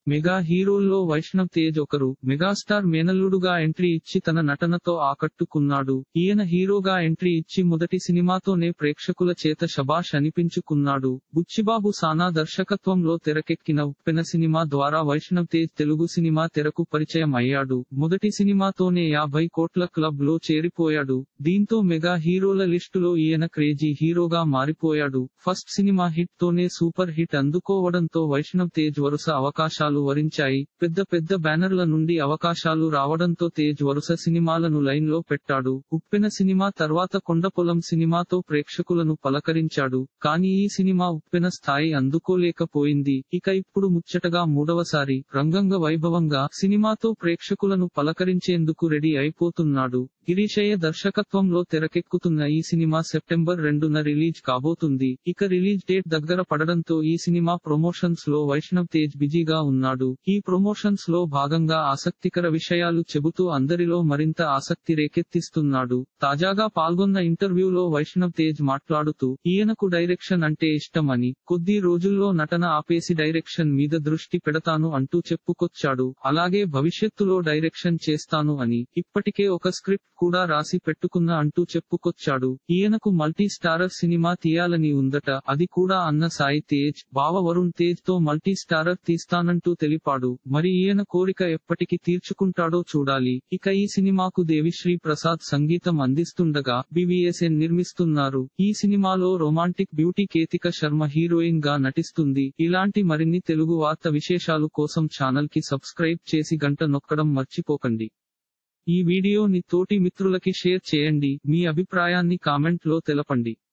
mega హీరోల్లో Vaishnav Tej ఒకరు megastar మేనల్లుడుగా entry ఇచ్చి తన నటనతో ఆకట్టుకున్నాడు ఈయన హీరోగా ఎంట్రీ ఇచ్చి మొదటి సినిమాతోనే ప్రేక్షకుల చేత శబాష్ అనిపించుకున్నాడు బుచ్చిబాబు సానా దర్శకత్వంలో తెరకెక్కిన ఉప్పెన సినిమా ద్వారా వైష్ణవ్ తేజ్ తెలుగు సినిమా తెరకు పరిచయం అయ్యాడు మొదటి సినిమాతోనే యాభై కోట్ల క్లబ్ లో చేరిపోయాడు దీంతో మెగా హీరోల లిస్టులో ఈయన క్రేజీ హీరోగా మారిపోయాడు ఫస్ట్ సినిమా హిట్ తోనే సూపర్ హిట్ అందుకోవడంతో వైష్ణవ్ తేజ్ వరుస అవకాశాలు వరించాయి పెద్ద పెద్ద బ్యానర్ల నుండి అవకాశాలు రావడంతో తేజ్ వరుస సినిమాలను లైన్ లో పెట్టాడు ఉప్పెన సినిమా తర్వాత కొండపొలం సినిమాతో ప్రేక్షకులను పలకరించాడు కానీ ఈ సినిమా ఉప్పెన స్థాయి అందుకోలేకపోయింది ఇక ఇప్పుడు ముచ్చటగా మూడవసారి రంగంగ వైభవంగా సినిమాతో ప్రేక్షకులను పలకరించేందుకు రెడీ అయిపోతున్నాడు గిరీశయ్య దర్శకత్వంలో తెరకెక్కుతున్న ఈ సినిమా సెప్టెంబర్ రెండున రిలీజ్ కాబోతుంది ఇక రిలీజ్ డేట్ దగ్గర పడడంతో ఈ సినిమా ప్రమోషన్స్ లో వైష్ణవ్ తేజ్ బిజీగా ఉన్నాడు ఈ ప్రమోషన్స్ లో భాగంగా ఆసక్తికర విషయాలు చెబుతూ అందరిలో మరింత ఆసక్తి రేకెత్తిస్తున్నాడు తాజాగా పాల్గొన్న ఇంటర్వ్యూలో వైష్ణవ్ తేజ్ మాట్లాడుతూ ఈయనకు డైరెక్షన్ అంటే ఇష్టం అని కొద్ది రోజుల్లో నటన ఆపేసి డైరెక్షన్ మీద దృష్టి పెడతాను అంటూ చెప్పుకొచ్చాడు అలాగే భవిష్యత్తులో డైరెక్షన్ చేస్తాను అని ఇప్పటికే ఒక స్క్రిప్ట్ కూడా రాసి పెట్టుకున్న అంటూ చెప్పుకొచ్చాడు ఈయనకు మల్టీ స్టారర్ సినిమా తీయాలని ఉందట అది కూడా అన్న సాయి తేజ్ బావ వరుణ్ తేజ్ తో మల్టీ స్టారర్ తీస్తానంటూ తెలిపాడు మరి ఈయన కోరిక ఎప్పటికి తీర్చుకుంటాడో చూడాలి ఇక ఈ సినిమాకు దేవిశ్రీ ప్రసాద్ సంగీతం అందిస్తుండగా బివిఎస్ఎన్ నిర్మిస్తున్నారు ఈ సినిమాలో romantic beauty Ketika Sharma heroine గా నటిస్తుంది ఇలాంటి మరిన్ని తెలుగు వార్త విశేషాలు కోసం ఛానల్ కి సబ్స్క్రైబ్ చేసి గంట నొక్కడం మర్చిపోకండి ఈ వీడియోని తోటి మిత్రులకి షేర్ చేయండి మీ అభిప్రాయాన్ని కామెంట్ లో తెలపండి